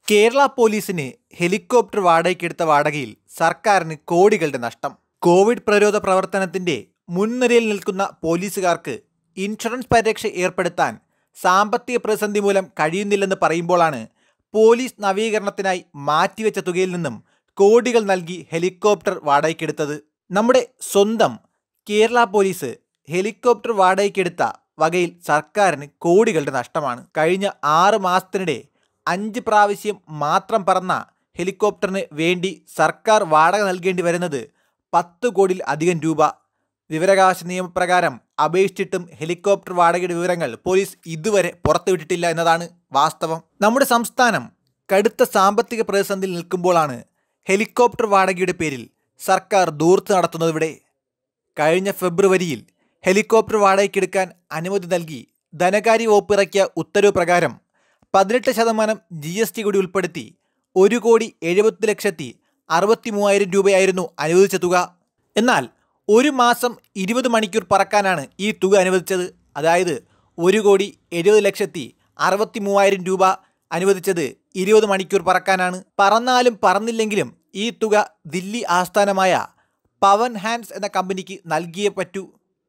കേരള പോലീസിന് ഹെലികോപ്റ്റർ വാടകയ്ക്കെടുത്ത വാടകയിൽ സർക്കാരിന് കോടികളുടെ നഷ്ടം കോവിഡ് പ്രതിരോധ പ്രവർത്തനത്തിന്റെ മുൻനിരയിൽ നിൽക്കുന്ന പോലീസുകാർക്ക് ഇൻഷുറൻസ് പരിരക്ഷ ഏർപ്പെടുത്താൻ സാമ്പത്തിക പ്രതിസന്ധി മൂലം കഴിയുന്നില്ലെന്ന് പറയുമ്പോഴാണ് പോലീസ് നവീകരണത്തിനായി മാറ്റിവെച്ച തുകയിൽ നിന്നും കോടികൾ നൽകി ഹെലികോപ്റ്റർ വാടകയ്ക്കെടുത്തത് നമ്മുടെ സ്വന്തം കേരള പോലീസ് ഹെലികോപ്റ്റർ വാടകയ്ക്കെടുത്ത വകയിൽ സർക്കാരിന് കോടികളുടെ നഷ്ടമാണ് കഴിഞ്ഞ ആറ് മാസത്തിനിടെ അഞ്ച് പ്രാവശ്യം മാത്രം പറന്ന ഹെലികോപ്റ്ററിന് വേണ്ടി സർക്കാർ വാടക നൽകേണ്ടി വരുന്നത് പത്ത് കോടിയിൽ അധികം രൂപ വിവരാവകാശ നിയമപ്രകാരം അപേക്ഷിച്ചിട്ടും ഹെലികോപ്റ്റർ വാടകയുടെ വിവരങ്ങൾ പോലീസ് ഇതുവരെ പുറത്തുവിട്ടിട്ടില്ല എന്നതാണ് വാസ്തവം നമ്മുടെ സംസ്ഥാനം കടുത്ത സാമ്പത്തിക പ്രതിസന്ധിയിൽ നിൽക്കുമ്പോഴാണ് ഹെലികോപ്റ്റർ വാടകയുടെ പേരിൽ സർക്കാർ ദൂർത്ത് നടത്തുന്നത് ഇവിടെ കഴിഞ്ഞ ഫെബ്രുവരിയിൽ ഹെലികോപ്റ്റർ വാടകയ്ക്കെടുക്കാൻ അനുമതി നൽകി ധനകാര്യ വകുപ്പ് ഇറക്കിയ ഉത്തരവ് പ്രകാരം പതിനെട്ട് ശതമാനം ജി എസ് ടി കൂടി ഉൾപ്പെടുത്തി ഒരു കോടി എഴുപത്തി ലക്ഷത്തി അറുപത്തി മൂവായിരം രൂപയായിരുന്നു അനുവദിച്ച തുക എന്നാൽ ഒരു മാസം ഇരുപത് മണിക്കൂർ പറക്കാനാണ് ഈ തുക അനുവദിച്ചത് അതായത് ഒരു കോടി എഴുപത് ലക്ഷത്തി അറുപത്തി മൂവായിരം രൂപ അനുവദിച്ചത് ഇരുപത് മണിക്കൂർ പറക്കാനാണ് പറന്നാലും പറന്നില്ലെങ്കിലും ഈ തുക ദില്ലി ആസ്ഥാനമായ പവൻ ഹാൻഡ്സ് എന്ന കമ്പനിക്ക് നൽകിയേ പറ്റൂ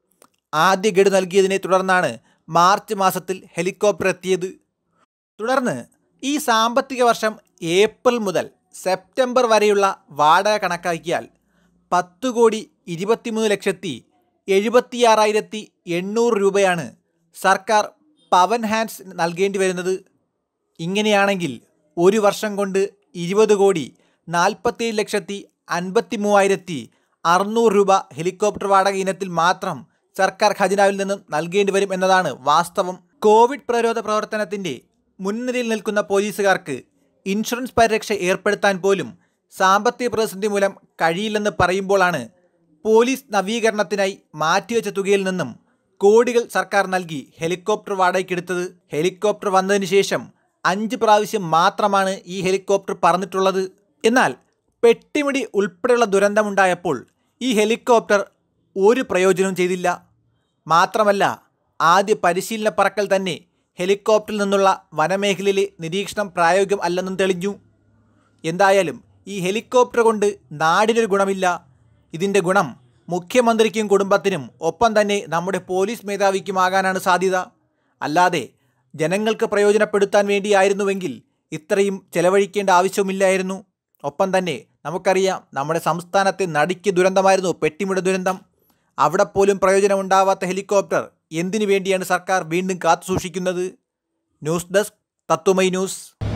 ആദ്യ ഗഡു നൽകിയതിനെ തുടർന്നാണ് മാർച്ച് മാസത്തിൽ ഹെലികോപ്റ്റർ എത്തിയത് തുടർന്ന് ഈ സാമ്പത്തിക വർഷം ഏപ്രിൽ മുതൽ സെപ്റ്റംബർ വരെയുള്ള വാടക കണക്കാക്കിയാൽ പത്ത് കോടി ഇരുപത്തിമൂന്ന് ലക്ഷത്തി എഴുപത്തിയാറായിരത്തി എണ്ണൂറ് രൂപയാണ് സർക്കാർ പവൻ ഹാൻഡ്സ് നൽകേണ്ടി വരുന്നത് ഇങ്ങനെയാണെങ്കിൽ ഒരു വർഷം കൊണ്ട് ഇരുപത് കോടി നാൽപ്പത്തിയേഴ് ലക്ഷത്തി അൻപത്തി മൂവായിരത്തി അറുന്നൂറ് രൂപ ഹെലികോപ്റ്റർ വാടക ഇനത്തിൽ മാത്രം സർക്കാർ ഖജനാവിൽ നിന്നും നൽകേണ്ടി വരും എന്നതാണ് വാസ്തവം കോവിഡ് പ്രതിരോധ പ്രവർത്തനത്തിന്റെ മുൻനിരയിൽ നിൽക്കുന്ന പോലീസുകാർക്ക് ഇൻഷുറൻസ് പരിരക്ഷ ഏർപ്പെടുത്താൻ പോലും സാമ്പത്തിക പ്രതിസന്ധി മൂലം കഴിയില്ലെന്ന് പറയുമ്പോഴാണ് പോലീസ് നവീകരണത്തിനായി മാറ്റിവെച്ച തുകയിൽ നിന്നും കോടികൾ സർക്കാർ നൽകി ഹെലികോപ്റ്റർ വാടകയ്ക്കെടുത്തത് ഹെലികോപ്റ്റർ വന്നതിന് ശേഷം അഞ്ച് പ്രാവശ്യം മാത്രമാണ് ഈ ഹെലികോപ്റ്റർ പറന്നിട്ടുള്ളത് എന്നാൽ പെട്ടിമിടി ഉൾപ്പെടെയുള്ള ദുരന്തമുണ്ടായപ്പോൾ ഈ ഹെലികോപ്റ്റർ ഒരു പ്രയോജനവും ചെയ്തില്ല മാത്രമല്ല ആദ്യ പരിശീലന പറക്കൽ തന്നെ ഹെലികോപ്റ്ററിൽ നിന്നുള്ള വനമേഖലയിലെ നിരീക്ഷണം പ്രായോഗികം അല്ലെന്നും തെളിഞ്ഞു എന്തായാലും ഈ ഹെലികോപ്റ്റർ കൊണ്ട് നാടിനൊരു ഗുണമില്ല ഇതിൻ്റെ ഗുണം മുഖ്യമന്ത്രിക്കും കുടുംബത്തിനും ഒപ്പം തന്നെ നമ്മുടെ പോലീസ് മേധാവിക്കുമാകാനാണ് സാധ്യത അല്ലാതെ ജനങ്ങൾക്ക് പ്രയോജനപ്പെടുത്താൻ വേണ്ടിയായിരുന്നുവെങ്കിൽ ഇത്രയും ചെലവഴിക്കേണ്ട ആവശ്യമില്ലായിരുന്നു ഒപ്പം തന്നെ നമുക്കറിയാം നമ്മുടെ സംസ്ഥാനത്തെ നടിക്ക് ദുരന്തമായിരുന്നു പെട്ടിമുട ദുരന്തം അവിടെ പോലും പ്രയോജനമുണ്ടാവാത്ത ഹെലികോപ്റ്റർ എന്തിനു വേണ്ടിയാണ് സർക്കാർ വീണ്ടും കാത്തു സൂക്ഷിക്കുന്നത് ന്യൂസ് ഡെസ്ക് തത്വമൈ ന്യൂസ്